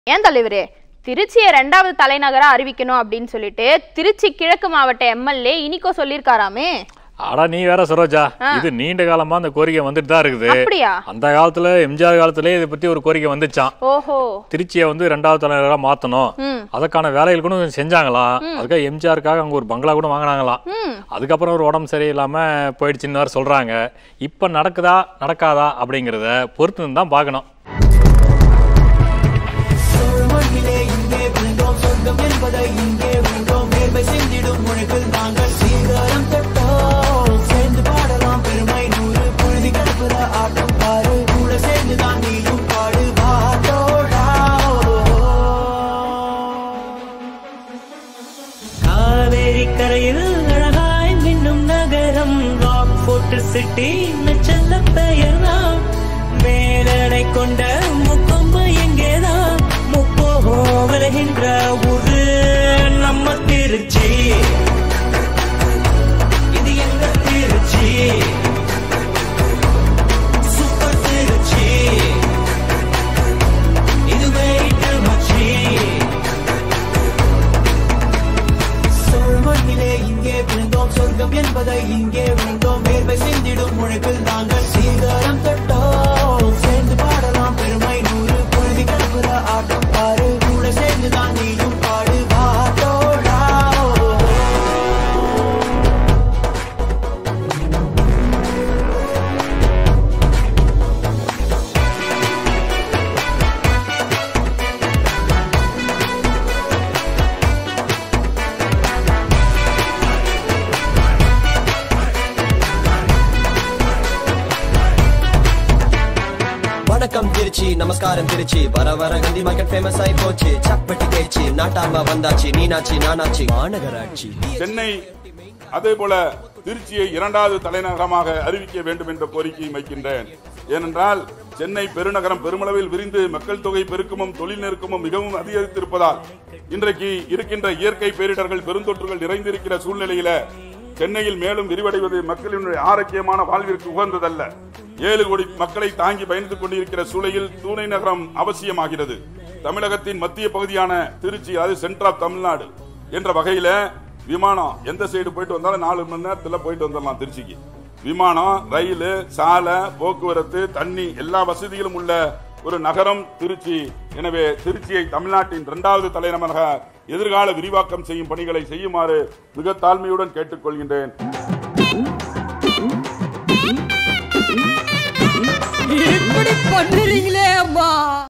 ஏன் தலைவரே திருச்சியை ரெண்டாவது தலைநகரா அறிவிக்கணும் அப்படின்னு சொல்லிட்டு திருச்சி கிழக்கு மாவட்ட எம்எல்ஏ இனிக்கோ சொல்லியிருக்காராமே அட நீ வேற சரோஜா இது நீண்ட காலமா அந்த கோரிக்கை வந்துட்டு தான் இருக்குது அப்படியா அந்த காலத்துல எம்ஜிஆர் காலத்திலே இதை பத்தி ஒரு கோரிக்கை வந்துச்சான் ஓஹோ திருச்சியை வந்து ரெண்டாவது தலைநகரா மாத்தணும் ம் அதுக்கான வேலைகள் கூட செஞ்சாங்களாம் அதுக்காக எம்ஜிஆருக்காக அங்க ஒரு பங்களா கூட வாங்கினாங்களாம் ம் அதுக்கப்புறம் ஒரு உடம்பு சரியில்லாம போயிடுச்சுன்னு வேற சொல்றாங்க இப்ப நடக்குதா நடக்காதா அப்படிங்கிறத பொறுத்து தான் பார்க்கணும் மண்ணிலே இங்கே விழுந்தோம் சொர்க்கம் என்பதை இங்கே விழுந்தோம் நேர்மை செஞ்சிடும் முழுக்கில் நாங்கள் சீதரம் தொட்டோம் சேர்ந்து பாடலாம் பெருமை நூறு புழுதி கிடப்புற ஆட்டம் பாரு கூட சேர்ந்துதான் நீயும் பாடு பாட்டோடா காவேரி கரையில் அழகாய் மின்னும் நகரம் ராக் போர்ட் சிட்டி செல்ல பெயர்தான் மேலனை கொண்ட முக்கொம்பு எங்கேதான் முப்போகம் விளைகின்ற ஊரு நம்ம திருச்சி இது எங்க திருச்சி சூப்பர் திருச்சி இது வெயிட்டு மச்சி சோழ மண்ணிலே இங்கே விழுந்தோம் சொர்க்கம் என்பதை இங்கே விழுந்தோம் வேர்வை சிந்திடும் முழுக்கில் நாங்கள் சீதரம் தொட்டோம் சேர்ந்து பாடலாம் பெருமை நூறு பொழுதி கிடப்புற ஆட்டம் பாரு கூட சேர்ந்துதான் நீயும் பாடு பாட்டோடா வணக்கம் திருச்சி நமஸ்காரம் திருச்சி வர வர கந்தி மார்க்கெட் ஃபேமஸ் ஆயி போச்சு சப்பட்டி தேய்ச்சி நாட்டாம வந்தாச்சு நீனாச்சி நானாச்சி மாநகராட்சி சென்னை அதே போல திருச்சியை இரண்டாவது தலைநகரமாக அறிவிக்க வேண்டும் என்ற கோரிக்கையை வைக்கின்றேன் ஏனென்றால் சென்னை பெருநகரம் பெருமளவில் விரிந்து மக்கள் தொகை பெருக்கமும் தொழில் நெருக்கமும் மிகவும் அதிகரித்திருப்பதால் இன்றைக்கு இருக்கின்ற இயற்கை பேரிடர்கள் பெருந்தொற்றுகள் நிறைந்திருக்கிற சூழ்நிலையில சென்னையில் மேலும் விரிவடைவது மக்களினுடைய ஆரோக்கியமான வாழ்விற்கு உகந்ததல்ல ஏழு கோடி மக்களை தாங்கி பயணித்துக் கொண்டிருக்கிற சூழலில் துணை நகரம் அவசியமாகிறது தமிழகத்தின் மத்திய பகுதியான திருச்சி அது சென்டர் ஆஃப் தமிழ்நாடு என்ற வகையில விமானம் எந்த சைடு போயிட்டு வந்தாலும் நாலு மணி நேரத்துல போயிட்டு வந்துடலாம் திருச்சிக்கு விமானம் ரயில் சாலை போக்குவரத்து தண்ணி எல்லா வசதிகளும் உள்ள ஒரு நகரம் திருச்சி எனவே திருச்சியை தமிழ்நாட்டின் இரண்டாவது தலைநகராக எதிர்கால விரிவாக்கம் செய்யும் பணிகளை செய்யுமாறு மிக தாழ்மையுடன் கேட்டுக்கொள்கின்றேன் இப்படி பண்ணுறீங்களே அம்மா